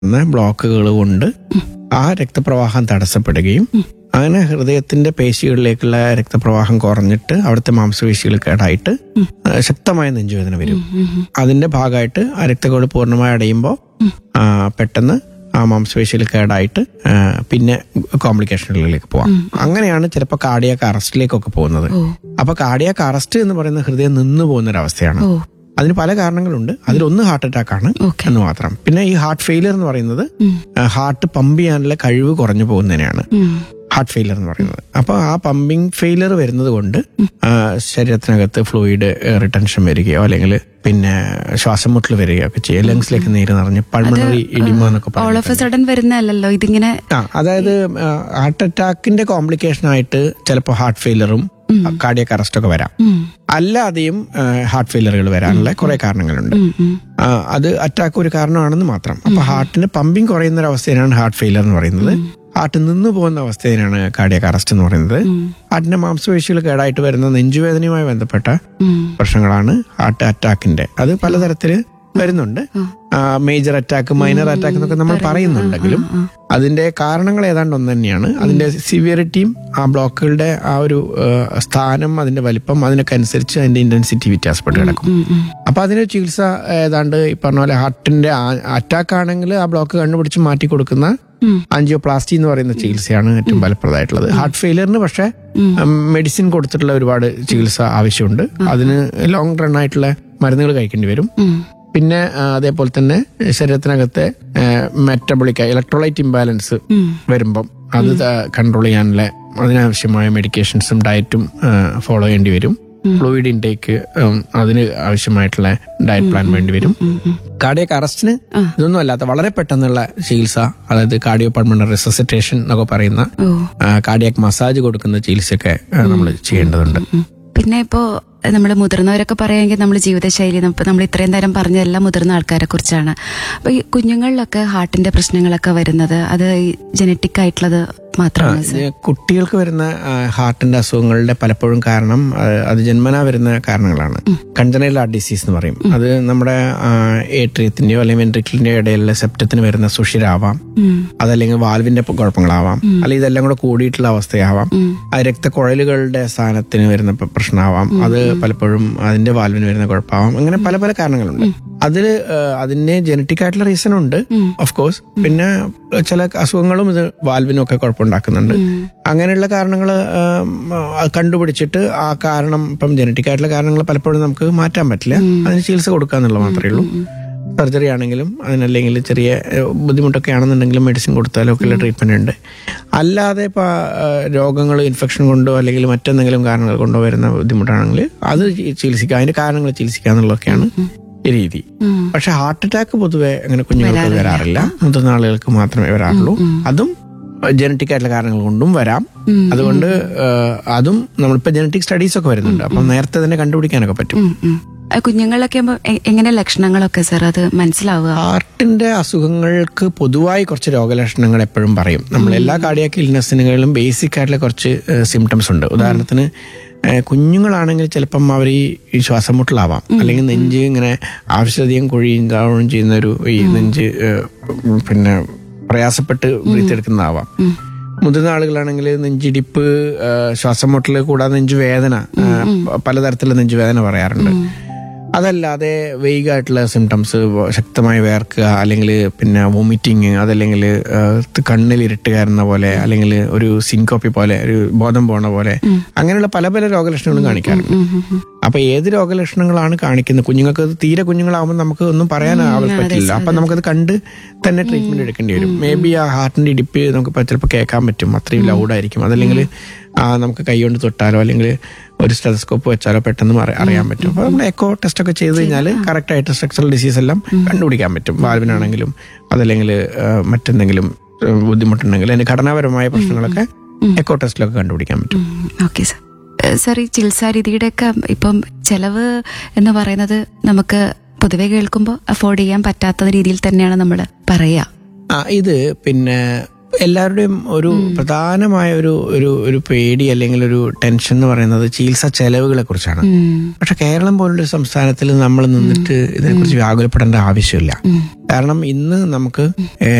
എന്ന ബ്ലോക്കുകൾ കൊണ്ട് ആ രക്തപ്രവാഹം തടസ്സപ്പെടുകയും അങ്ങനെ ഹൃദയത്തിന്റെ പേശികളിലേക്കുള്ള രക്തപ്രവാഹം കുറഞ്ഞിട്ട് അവിടുത്തെ മാംസപേശികൾ കേടായിട്ട് ആ, ശക്തമായ നെഞ്ചുവേദന വരും അതിന്റെ ഭാഗമായിട്ട് ആ രക്തകോട് പൂർണ്ണമായി അടയുമ്പോൾ പെട്ടെന്ന് ആ മാംസപേശിയിൽ കേടായിട്ട് ആ, പിന്നെ കോംപ്ലിക്കേഷനുകളിലേക്ക് പോവാം അങ്ങനെയാണ് ചിലപ്പോൾ കാർഡിയാക്ക് അറസ്റ്റിലേക്കൊക്കെ പോകുന്നത് ഓ അപ്പൊ കാർഡിയാക്ക് അറസ്റ്റ് എന്ന് പറയുന്ന ഹൃദയം നിന്നു പോകുന്ന ഒരു അവസ്ഥയാണ് ഓ അതിന് പല കാരണങ്ങളുണ്ട് അതിലൊന്ന് ഹാർട്ട് അറ്റാക്ക് ആണ് Okay. എന്ന് മാത്രം പിന്നെ ഈ ഹാർട്ട് ഫെയിലിയർ എന്ന് പറയുന്നത് ഉം. ഹാർട്ട് പമ്പ് ചെയ്യാനുള്ള കഴിവ് കുറഞ്ഞു പോകുന്നതിനെയാണ് ഉം. ഹാർട്ട് ഫെയിലിയർ എന്ന് പറയുന്നത് അപ്പൊ ആ പമ്പിങ് ഫെയിലിയർ വരുന്നത് കൊണ്ട് ആ, ശരീരത്തിനകത്ത് ഫ്ലൂയിഡ് റിട്ടൻഷൻ വരികയോ അല്ലെങ്കിൽ പിന്നെ ശ്വാസം മുട്ടൽ വരികയോ ഒക്കെ ചെയ്യും ലങ്സിലേക്ക് നീര് നിറഞ്ഞ് പൾമണറി ഇടിമ എന്നൊക്കെ ഓൾ പറയും ഓഫ് എ സഡൻ വരുന്നതല്ലല്ലോ ഇതിങ്ങനെ ആ അതായത് ഹാർട്ട് അറ്റാക്കിന്റെ കോംപ്ലിക്കേഷൻ ആയിട്ട് ചിലപ്പോൾ ഹാർട്ട് ഫെയിലറും കാർഡിയക് അറസ്റ്റ് ഒക്കെ വരാം ഉം. അല്ലാതെയും ഹാർട്ട് ഫെയിലറുകൾ വരാനുള്ള കുറെ കാരണങ്ങളുണ്ട് ഉം, ഉം. ആ, അത് അറ്റാക്ക് ഒരു കാരണമാണെന്ന് മാത്രം അപ്പൊ ഹാർട്ടിന് പമ്പിങ് കുറയുന്ന ഒരു അവസ്ഥയാണ് ഹാർട്ട് ഫെയിലർ എന്ന് പറയുന്നത് ഹാർട്ട് നിന്ന് പോകുന്ന അവസ്ഥയാണ് കാർഡിയക് അറസ്റ്റ് എന്ന് പറയുന്നത് ഹാർട്ടിന്റെ മാംസപേശികൾ കേടായിട്ട് വരുന്ന നെഞ്ചുവേദനയുമായി ബന്ധപ്പെട്ട ഉം. പ്രശ്നങ്ങളാണ് ഹാർട്ട് അറ്റാക്കിന്റെ അത് പലതരത്തില് വരുന്നുണ്ട് മേജർ അറ്റാക്ക് മൈനർ അറ്റാക്ക് എന്നൊക്കെ നമ്മൾ പറയുന്നുണ്ടെങ്കിലും അതിന്റെ കാരണങ്ങൾ ഏതാണ്ട് ഒന്ന് തന്നെയാണ് അതിന്റെ സിവിയറിറ്റിയും ആ ബ്ലോക്കുകളുടെ ആ ഒരു ആ, സ്ഥാനം അതിന്റെ വലിപ്പം അതിനൊക്കെ അനുസരിച്ച് അതിന്റെ ഇന്റൻസിറ്റി വ്യത്യാസപ്പെട്ട് കിടക്കും ഉം, ഉം. അപ്പൊ അതിന് ചികിത്സ ഏതാണ്ട് ഈ പറഞ്ഞ പോലെ ഹാർട്ടിന്റെ അറ്റാക്ക് ആണെങ്കിൽ ആ ബ്ലോക്ക് കണ്ടുപിടിച്ച് മാറ്റി കൊടുക്കുന്ന ഉം. ആൻജിയോപ്ലാസ്റ്റി എന്ന് പറയുന്ന ചികിത്സയാണ് ഏറ്റവും ഫലപ്രദമായിട്ടുള്ളത് ഹാർട്ട് ഫെയിലിയറിന് പക്ഷേ മെഡിസിൻ കൊടുത്തിട്ടുള്ള ഒരുപാട് ചികിത്സ ആവശ്യമുണ്ട് അതിന് ലോങ് റൺ ആയിട്ടുള്ള മരുന്നുകൾ കഴിക്കേണ്ടി വരും ഉം. പിന്നെ ആ, അതേപോലെ തന്നെ ശരീരത്തിനകത്തെ മെറ്റബോളിക് ഇലക്ട്രോലൈറ്റ് ഇംബാലൻസ് ഉം. വരുമ്പം അത് കൺട്രോൾ ചെയ്യാനുള്ള അതിനാവശ്യമായ മെഡിക്കേഷൻസും ഡയറ്റും ഫോളോ ചെയ്യേണ്ടി വരും ഫ്ലൂയിഡ് ഇൻടേക്ക് അതിന് ആവശ്യമായിട്ടുള്ള ഡയറ്റ് പ്ലാൻ വേണ്ടി വരും കാർഡിയക് അറസ്റ്റിന് ഇതൊന്നും അല്ലാത്ത വളരെ പെട്ടെന്നുള്ള ചികിത്സ അതായത് കാർഡിയോ പൾമണറി റെസസിറ്റേഷൻ എന്നൊക്കെ പറയുന്ന ഓ കാർഡിയാക് മസാജ് കൊടുക്കുന്ന ചികിത്സയൊക്കെ നമ്മൾ ചെയ്യേണ്ടതുണ്ട് ഉം. പിന്നെ ഇപ്പോ നമ്മൾ മുതിർന്നവരൊക്കെ പറയുമെങ്കിൽ നമ്മൾ ജീവിതശൈലി ഇപ്പൊ നമ്മൾ ഇത്രയും നേരം പറഞ്ഞ എല്ലാം മുതിർന്ന ആൾക്കാരെ കുറിച്ചാണ് അപ്പൊ ഈ കുഞ്ഞുങ്ങളിലൊക്കെ ഹാർട്ടിന്റെ പ്രശ്നങ്ങളൊക്കെ വരുന്നത് അത് ജനറ്റിക് ആയിട്ടുള്ളത് മാത്രമാണ് സർ ഇത് കുട്ടികൾക്ക് വരുന്ന ആ, ഹാർട്ടിന്റെ അസുഖങ്ങളുടെ പലപ്പോഴും കാരണം ആ, അത് ജന്മനാ വരുന്ന കാരണങ്ങളാണ് കൺജനൈൽ ഹാർട്ട് ഡിസീസ് എന്ന് പറയും അത് നമ്മുടെ ഏട്രിയത്തിന്റെയോ അല്ലെങ്കിൽ വെൻട്രിക്കിളിന്റെയോ ഇടയിലുള്ള സെപ്റ്റത്തിന് വരുന്ന സുഷിരാവാം ഉം. അതല്ലെങ്കിൽ വാൽവിന്റെ പ- കുഴപ്പങ്ങളാവാം അല്ലെങ്കിൽ ഇതെല്ലാം കൂടെ കൂടിയിട്ടുള്ള അവസ്ഥയാവാം ആ രക്തക്കുഴലുകളുടെ സ്ഥാനത്തിന് വരുന്ന പ- പ്രശ്നമാവാം അത് പലപ്പോഴും അതിന്റെ വാൽവിന് വരുന്ന കുഴപ്പമാവാം അങ്ങനെ പല പല കാരണങ്ങളുണ്ട് അതിൽ അതിന് ജനറ്റിക് ആയിട്ടുള്ള റീസൺ ഉണ്ട് ഓഫ് കോഴ്സ് പിന്നെ ചില അസുഖങ്ങളും ഇത് വാൽവിനും ഒക്കെ കുഴപ്പമുണ്ടാക്കുന്നുണ്ട് അങ്ങനെയുള്ള കാരണങ്ങൾ കണ്ടുപിടിച്ചിട്ട് ആ കാരണം ഇപ്പം ജനറ്റിക് ആയിട്ടുള്ള കാരണങ്ങൾ പലപ്പോഴും നമുക്ക് മാറ്റാൻ പറ്റില്ല അതിന് ചികിത്സ കൊടുക്കുക എന്നുള്ളത് മാത്രമേ ഉള്ളൂ സർജറി ആണെങ്കിലും അതിനല്ലെങ്കിൽ ചെറിയ ബുദ്ധിമുട്ടൊക്കെ ആണെന്നുണ്ടെങ്കിലും മെഡിസിൻ കൊടുത്താലും ഒക്കെയുള്ള ട്രീറ്റ്മെന്റ് ഉണ്ട് അല്ലാതെ ഇപ്പൊ രോഗങ്ങൾ ഇൻഫെക്ഷൻ കൊണ്ടോ അല്ലെങ്കിൽ മറ്റെന്തെങ്കിലും കാരണങ്ങൾ കൊണ്ടോ വരുന്ന ബുദ്ധിമുട്ടാണെങ്കിൽ അത് ചി- ചികിത്സിക്കുക അതിന്റെ കാരണങ്ങൾ ചികിത്സിക്കുക എന്നുള്ളതൊക്കെയാണ് ഈ രീതി ഉം. പക്ഷെ ഹാർട്ട് അറ്റാക്ക് പൊതുവെ അങ്ങനെ കുഞ്ഞുങ്ങൾക്ക് വരാറില്ല മുതിർന്ന ആളുകൾക്ക് മാത്രമേ വരാറുള്ളൂ അതും ജനറ്റിക് ആയിട്ടുള്ള കാരണങ്ങൾ കൊണ്ടും വരാം അതുകൊണ്ട് ആ, അതും നമ്മളിപ്പോ ജനറ്റിക് സ്റ്റഡീസ് ഒക്കെ വരുന്നുണ്ട് അപ്പം നേരത്തെ തന്നെ കണ്ടുപിടിക്കാനൊക്കെ പറ്റും ഉം, ഉം. ആ കുഞ്ഞുങ്ങളിലൊക്കെ ആകുമ്പോ എ- എങ്ങനെ ലക്ഷണങ്ങളൊക്കെ സർ അത് മനസ്സിലാവുക ഹാർട്ടിന്റെ അസുഖങ്ങൾക്ക് പൊതുവായി കുറച്ച് രോഗലക്ഷണങ്ങൾ എപ്പോഴും പറയും നമ്മൾ എല്ലാ കാർഡിയാക്ക് ഇൽനെസ്സിനുകളിലും ബേസിക് ആയിട്ടുള്ള കുറച്ച് സിംറ്റംസ് ഉണ്ട് ഉദാഹരണത്തിന് ഏഹ്, കുഞ്ഞുങ്ങളാണെങ്കിൽ ചിലപ്പം അവർ ഈ ഈ ശ്വാസം മുട്ടലാവാം അല്ലെങ്കിൽ നെഞ്ച് ഇങ്ങനെ ആവശ്യധികം കുഴിയും താഴുകയും ചെയ്യുന്ന ഒരു ഈ നെഞ്ച് ഏഹ്, പിന്നെ പ്രയാസപ്പെട്ട് ബ്രീത്തെടുക്കുന്നതാവാം മുതിർന്ന ആളുകളാണെങ്കിൽ നെഞ്ചിടിപ്പ് ഏഹ്, ശ്വാസം മുട്ടൽ കൂടാതെ നെഞ്ചുവേദന ഏഹ്, പ- പലതരത്തിലുള്ള നെഞ്ചുവേദന പറയാറുണ്ട് അതല്ലാതെ വൈകായിട്ടുള്ള സിംറ്റംസ് ശക്തമായി വേർക്കുക അല്ലെങ്കിൽ പിന്നെ വോമിറ്റിങ് അതല്ലെങ്കിൽ കണ്ണിൽ ഇരുട്ട് കയറുന്ന പോലെ അല്ലെങ്കിൽ ഒരു സിൻകോപ്പി പോലെ ഒരു ബോധം പോണ പോലെ അങ്ങനെയുള്ള പല പല രോഗലക്ഷണങ്ങളും കാണിക്കാറുണ്ട് അപ്പൊ ഏത് രോഗലക്ഷണങ്ങളാണ് കാണിക്കുന്നത് കുഞ്ഞുങ്ങൾക്ക് അത് തീരെ കുഞ്ഞുങ്ങളാവുമ്പോൾ നമുക്ക് ഒന്നും പറയാൻ ആവശ്യം പറ്റില്ല അപ്പൊ നമുക്കത് കണ്ട് തന്നെ ട്രീറ്റ്മെന്റ് എടുക്കേണ്ടി വരും മേ ബി ആ ഹാർട്ടിന്റെ ഇടിപ്പ് നമുക്ക് ചിലപ്പോൾ കേൾക്കാൻ പറ്റും അത്രയും ലൗഡായിരിക്കും അതല്ലെങ്കിൽ ആ നമുക്ക് കൈകൊണ്ട് തൊട്ടാലോ അല്ലെങ്കിൽ ഒരു സ്റ്റെതസ്കോപ്പ് വെച്ചാലോ പെട്ടെന്ന് മറി- അറിയാൻ പറ്റും അപ്പോൾ നമ്മൾ എക്കോ ടെസ്റ്റ് ഒക്കെ ചെയ്ത് കഴിഞ്ഞാൽ കറക്റ്റ് ആയിട്ട് സ്ട്രക്ചറൽ ഡിസീസ് എല്ലാം കണ്ടുപിടിക്കാൻ പറ്റും വാൽവിനാണെങ്കിലും അതല്ലെങ്കിൽ ആ, മറ്റെന്തെങ്കിലും ആ, ബുദ്ധിമുട്ടുണ്ടെങ്കിൽ അതിന് ഘടനാപരമായ പ്രശ്നങ്ങളൊക്കെ എക്കോ ടെസ്റ്റിലൊക്കെ കണ്ടുപിടിക്കാൻ പറ്റും ഓക്കെ സർ സർ ഈ ചികിത്സാ രീതിയുടെ ഒക്കെ ഇപ്പം ചെലവ് എന്ന് പറയുന്നത് നമുക്ക് പൊതുവെ കേൾക്കുമ്പോൾ അഫോർഡ് ചെയ്യാൻ പറ്റാത്ത രീതിയിൽ തന്നെയാണ് നമ്മൾ പറയുക ആ ഇത് പിന്നെ എല്ലാവരുടെയും ഒരു പ്രധാനമായ ഒരു ഒരു ഒരു പേടി അല്ലെങ്കിൽ ഒരു ടെൻഷൻ എന്ന് പറയുന്നത് ചികിത്സാ ചെലവുകളെ കുറിച്ചാണ് ഉം. പക്ഷെ കേരളം പോലുള്ള ഒരു സംസ്ഥാനത്തിൽ നമ്മൾ നിന്നിട്ട് ഇതിനെക്കുറിച്ച് വ്യാകുലപ്പെടേണ്ട ആവശ്യമില്ല കാരണം ഇന്ന് നമുക്ക്